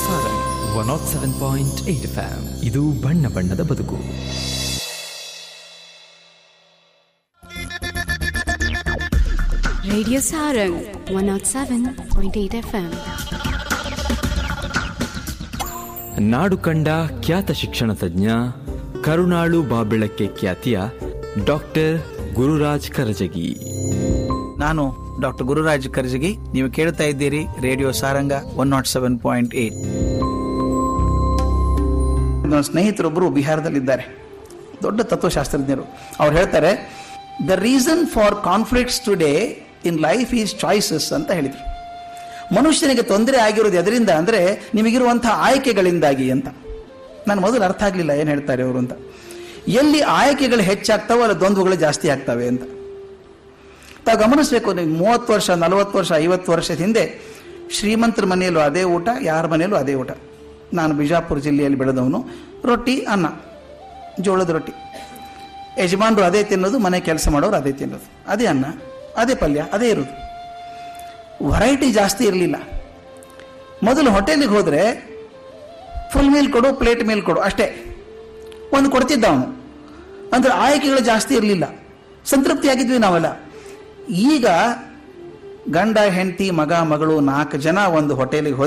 Sarang one naught seven point eight FM ಇದು ಬಣ್ಣ ಬಣ್ಣದ ಬದುಕು Radio Sarang 107.8 FM. ನಾಡು ಕಂಡ ಖ್ಯಾತ ಶಿಕ್ಷಣ ತಜ್ಞ ಕರುಣಾಳು ಬಾಬೆಳಕ್ಕೆ ಖ್ಯಾತಿಯ ಡಾಕ್ಟರ್ ಗುರುರಾಜ್ ಕರಜಗಿ ನಾನು ಡಾಕ್ಟರ್ ಗುರುರಾಜ್ ಕರ್ಜಗಿ ನೀವು ಕೇಳ್ತಾ ಇದ್ದೀರಿ radio Saranga one naught seven point eight ನನ್ನ ಸ್ನೇಹಿತರೊಬ್ಬರು ಬಿಹಾರದಲ್ಲಿದ್ದಾರೆ ದೊಡ್ಡ ತತ್ವಶಾಸ್ತ್ರಜ್ಞರು ಅವ್ರು ಹೇಳ್ತಾರೆ the reason for conflicts today in life is choices ಅಂತ ಹೇಳಿದ್ರು ಮನುಷ್ಯನಿಗೆ ತೊಂದರೆ ಆಗಿರೋದು ಎದರಿಂದ ಅಂದ್ರೆ ನಿಮಗಿರುವಂತಹ ಆಯ್ಕೆಗಳಿಂದಾಗಿ ಅಂತ ನಾನು ಮೊದಲು ಅರ್ಥ ಆಗಲಿಲ್ಲ ಏನು ಹೇಳ್ತಾರೆ ಅವರು ಅಂತ ಎಲ್ಲಿ ಆಯ್ಕೆಗಳು ಹೆಚ್ಚಾಗ್ತಾವೋ ಅಲ್ಲಿ ದ್ವಂದ್ವಗಳು ಜಾಸ್ತಿ ಆಗ್ತವೆ ಅಂತ ತಾವು ಗಮನಿಸಬೇಕು ನೀವು ಮೂವತ್ತು ವರ್ಷ ನಲವತ್ತು ವರ್ಷ ಐವತ್ತು ವರ್ಷದ ಹಿಂದೆ ಶ್ರೀಮಂತರ ಮನೆಯಲ್ಲೂ ಅದೇ ಊಟ ಯಾರ ಮನೆಯಲ್ಲೂ ಅದೇ ಊಟ ನಾನು ಬಿಜಾಪುರ ಜಿಲ್ಲೆಯಲ್ಲಿ ಬೆಳೆದವನು ರೊಟ್ಟಿ ಅನ್ನ ಜೋಳದ ರೊಟ್ಟಿ ಯಜಮಾನರು ಅದೇ ತಿನ್ನೋದು ಮನೆ ಕೆಲಸ ಮಾಡೋರು ಅದೇ ತಿನ್ನೋದು ಅದೇ ಅನ್ನ ಅದೇ ಪಲ್ಯ ಅದೇ ಇರೋದು ವೆರೈಟಿ ಜಾಸ್ತಿ ಇರಲಿಲ್ಲ ಮೊದಲು ಹೋಟೆಲಿಗೆ ಹೋದರೆ ಫುಲ್ ಮೀಲ್ ಕೊಡು ಪ್ಲೇಟ್ ಮೀಲ್ ಕೊಡು ಅಷ್ಟೇ ಒಂದು ಕೊಡ್ತಿದ್ದ ಅವನು ಅಂದ್ರೆ ಆಯ್ಕೆಗಳು ಜಾಸ್ತಿ ಇರಲಿಲ್ಲ ಸಂತೃಪ್ತಿಯಾಗಿದ್ವಿ ನಾವೆಲ್ಲ ಈಗ ಗಂಡ ಹೆಂಡತಿ ಮಗ ಮಗಳು ನಾಲ್ಕು ಜನ ಒಂದು ಹೋಟೆಲಿಗೆ